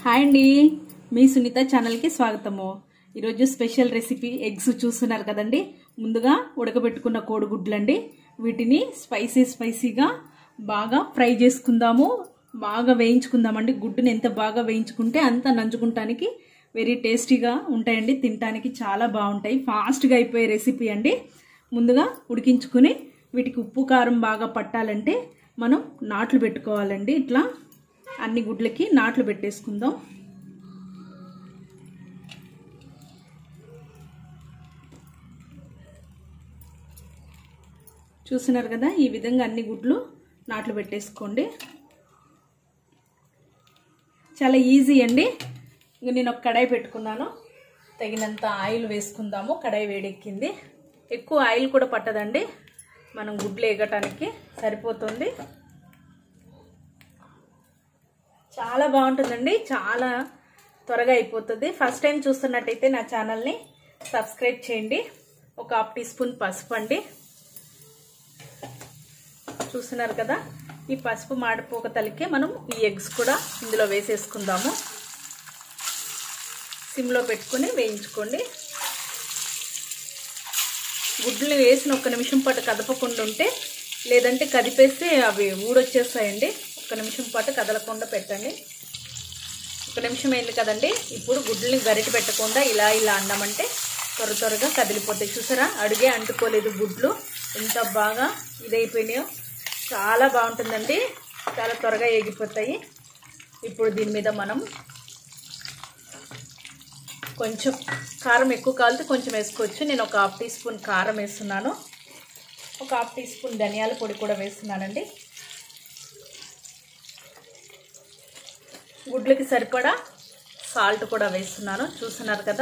hi అండి మీ సునీత ఛానల్కి స్వాగతము ఈరోజు స్పెషల్ రెసిపీ ఎగ్స్ చూస్తున్నారు కదండి ముందుగా ఉడకబెట్టుకున్న కోడిగుడ్లండి వీటిని స్పైసీ స్పైసీగా బాగా ఫ్రై చేసుకుందాము బాగా వేయించుకుందామండి గుడ్డుని ఎంత బాగా వేయించుకుంటే అంత నంచుకుంటానికి వెరీ టేస్టీగా ఉంటాయండి తినడానికి చాలా బాగుంటాయి ఫాస్ట్గా అయిపోయే రెసిపీ అండి ముందుగా ఉడికించుకుని వీటికి ఉప్పు కారం బాగా పట్టాలంటే మనం నాట్లు పెట్టుకోవాలండి ఇట్లా అన్ని గుడ్లకి నాట్లు పెట్టేసుకుందాం చూస్తున్నారు కదా ఈ విధంగా అన్ని గుడ్లు నాట్లు పెట్టేసుకోండి చాలా ఈజీ అండి ఇంక నేను ఒక కడాయి పెట్టుకున్నాను తగినంత ఆయిల్ వేసుకుందాము కడాయి వేడెక్కింది ఎక్కువ ఆయిల్ కూడా పట్టదండి మనం గుడ్లు ఎగటానికి సరిపోతుంది చాలా బాగుంటుందండి చాలా త్వరగా అయిపోతుంది ఫస్ట్ టైం చూస్తున్నట్టయితే నా ఛానల్ని సబ్స్క్రైబ్ చేయండి ఒక హాఫ్ టీ స్పూన్ పసుపు అండి చూస్తున్నారు కదా ఈ పసుపు మాడిపోక తలికే మనం ఈ ఎగ్స్ కూడా ఇందులో వేసేసుకుందాము సిమ్లో పెట్టుకొని వేయించుకోండి గుడ్లు వేసిన ఒక్క నిమిషం పాటు కదపకుండా ఉంటే లేదంటే కదిపేస్తే అవి ఊడొచ్చేస్తాయండి ఒక్క నిమిషం పాటు కదలకుండా పెట్టండి ఒక నిమిషం అయింది కదండి ఇప్పుడు గుడ్లని గరిట పెట్టకుండా ఇలా ఇలా అన్నామంటే త్వర త్వరగా కదిలిపోతాయి చూసారా అడుగే అంటుకోలేదు గుడ్లు ఎంత బాగా ఇదైపోయినాయో చాలా బాగుంటుందండి చాలా త్వరగా ఎగిపోతాయి ఇప్పుడు దీని మీద మనం కొంచెం కారం ఎక్కువ కాలితే కొంచెం వేసుకోవచ్చు నేను ఒక హాఫ్ టీ స్పూన్ కారం వేస్తున్నాను ఒక హాఫ్ టీ స్పూన్ ధనియాల పొడి కూడా వేస్తున్నానండి గుడ్లకి సరిపడా సాల్ట్ కూడా వేస్తున్నాను చూస్తున్నారు కదా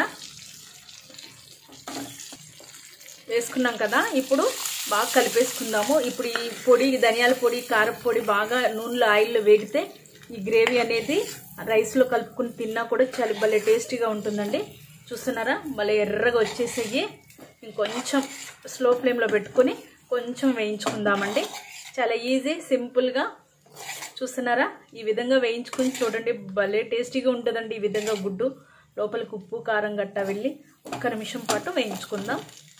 వేసుకున్నాం కదా ఇప్పుడు బాగా కలిపేసుకుందాము ఇప్పుడు ఈ పొడి ధనియాల పొడి కారం పొడి బాగా నూనెలో ఆయిల్లో వేగితే ఈ గ్రేవీ అనేది రైస్లో కలుపుకుని తిన్నా కూడా చాలా భలే టేస్టీగా ఉంటుందండి చూస్తున్నారా భలే ఎర్రగా వచ్చేసేయి ఇంకొంచెం స్లో ఫ్లేమ్లో పెట్టుకొని కొంచెం వేయించుకుందామండి చాలా ఈజీ సింపుల్గా చూస్తున్నారా ఈ విధంగా వేయించుకుని చూడండి భలే టేస్టీగా ఉంటుందండి ఈ విధంగా గుడ్డు లోపలికి ఉప్పు కారం గట్టా వెళ్ళి ఒక్క నిమిషం పాటు వేయించుకుందాం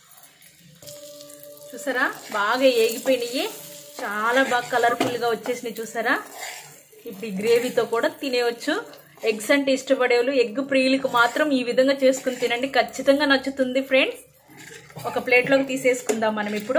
చూసారా బాగా ఏగిపోయినాయి చాలా బాగా కలర్ఫుల్గా వచ్చేసినాయి చూసారా ఇప్పుడు ఈ గ్రేవీతో కూడా తినేయచ్చు ఎగ్స్ అంటే ఇష్టపడేవాళ్ళు ఎగ్ ప్రియులకు మాత్రం ఈ విధంగా చేసుకుని తినండి ఖచ్చితంగా నచ్చుతుంది ఫ్రెండ్స్ ఒక ప్లేట్లోకి తీసేసుకుందాం మనం ఇప్పుడు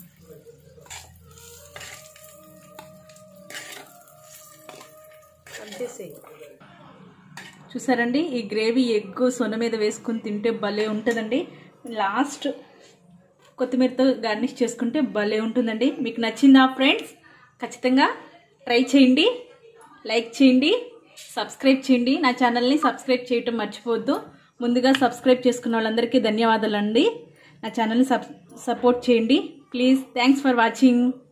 చూసారండి ఈ గ్రేవీ ఎగ్ సొన మీద వేసుకుని తింటే భలే ఉంటుందండి లాస్ట్ కొత్తిమీరతో గార్నిష్ చేసుకుంటే భలే ఉంటుందండి మీకు నచ్చిందా ఫ్రెండ్స్ ఖచ్చితంగా ట్రై చేయండి లైక్ చేయండి సబ్స్క్రైబ్ చేయండి నా ఛానల్ని సబ్స్క్రైబ్ చేయటం మర్చిపోవద్దు ముందుగా సబ్స్క్రైబ్ చేసుకున్న వాళ్ళందరికీ ధన్యవాదాలు అండి నా ఛానల్ని సబ్ సపోర్ట్ చేయండి ప్లీజ్ థ్యాంక్స్ ఫర్ వాచింగ్